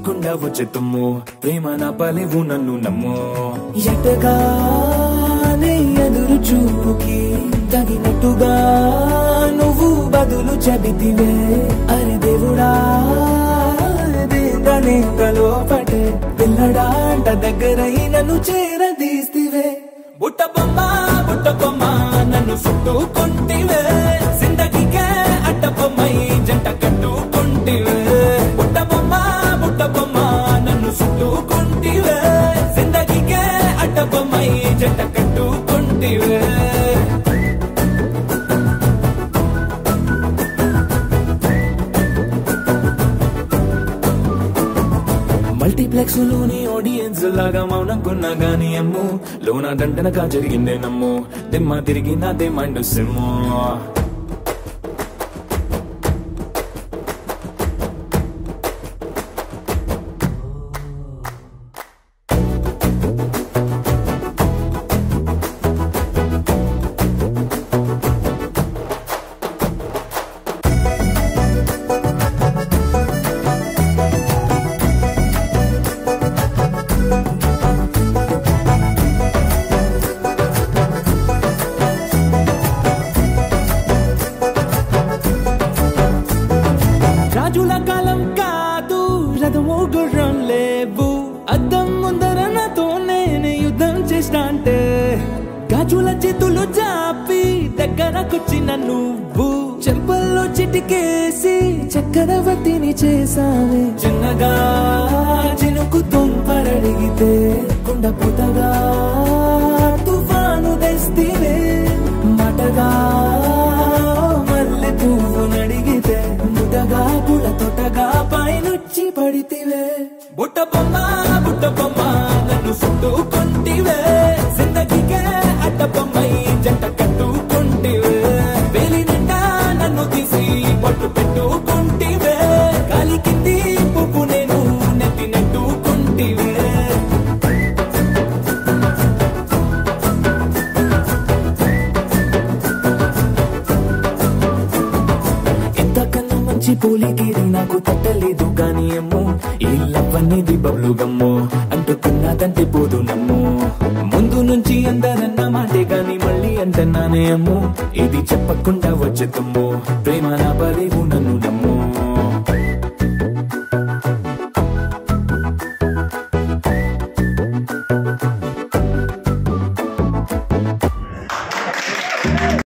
చెప్పకుండా వచ్చే తుమ్ము ప్రేమ నా పలేవు నన్ను నమ్ము ఎటగానే ఎదురు చూపుకి తగినట్టుగా నువ్వు బదులు చెబితివే అరే దేవుడా దీంతనేంతలో పటే పిల్లడాంట దగ్గరై నన్ను చేరదీస్తివే బుట్ట బొమ్మ బుట్ట బొమ్మ నన్ను చుట్టుకుంటివే జిందగీకే అడ్డ బొమ్మై జంట కట్టుకుంటివే బుట్ట బొమ్మ బుట్ట బొమ్మ నన్ను చుట్టుకుంటివే జిందగీకే అడ్డ బొమ్మై జంట కట్టుకుంటివే మల్టీప్లెక్స్ లోని ఆడియన్స్ లాగా మౌనంకున్నా గానీ అమ్ము లోన దండనగా జరిగిందే నమ్ము దిమ్మ తిరిగి నాదే మైండ్ సిమ్ము రాజుల కాలం కాదు రథము గుర్రం లేవు అద్దం ముందర నాతో నేను యుద్ధం చేస్తా అంటే గాజుల చేతులు చాపి దగ్గరకొచ్చిన నువ్వు చెంపల్లో చిటికేసి చక్రవర్తిని చేసావే చిన్నగా చినుకు తుంపరడిగితే కుండ పుతగా తుఫాను తెస్తివే మటగా మల్లె పువ్వు నడిగితే ముదగా పుల తొటగా పైనుచ్చి పడితివే బుట్ట బొమ్మ బుట్ట బొమ్మ నన్ను చుట్టుకుంటివే జిందగీకే అడ్డ బొమ్మై జంట కట్టుకుంటివే వేలి నిండా నన్ను తీసి పట్టు పెట్టుకుంటివే గాలి కింది పువ్వు నేను నెత్తి నెట్టుకుంటివే ఎంతకన్నా మంచి పోలికేది నాకు తట్టలేదు కానీ అమ్మో ఈ లవ్ అనేది బబ్లు గమ్ము అంటుకున్నదంటే పోదు నమ్ము ముందు నుంచి అందరన్న మాటే గాని మళ్ళీ అంటున్నానే అమ్ము ఇది చెప్పకుండా వచ్చే తుమ్ము ప్రేమ నా బలేవు నన్ను నమ్ము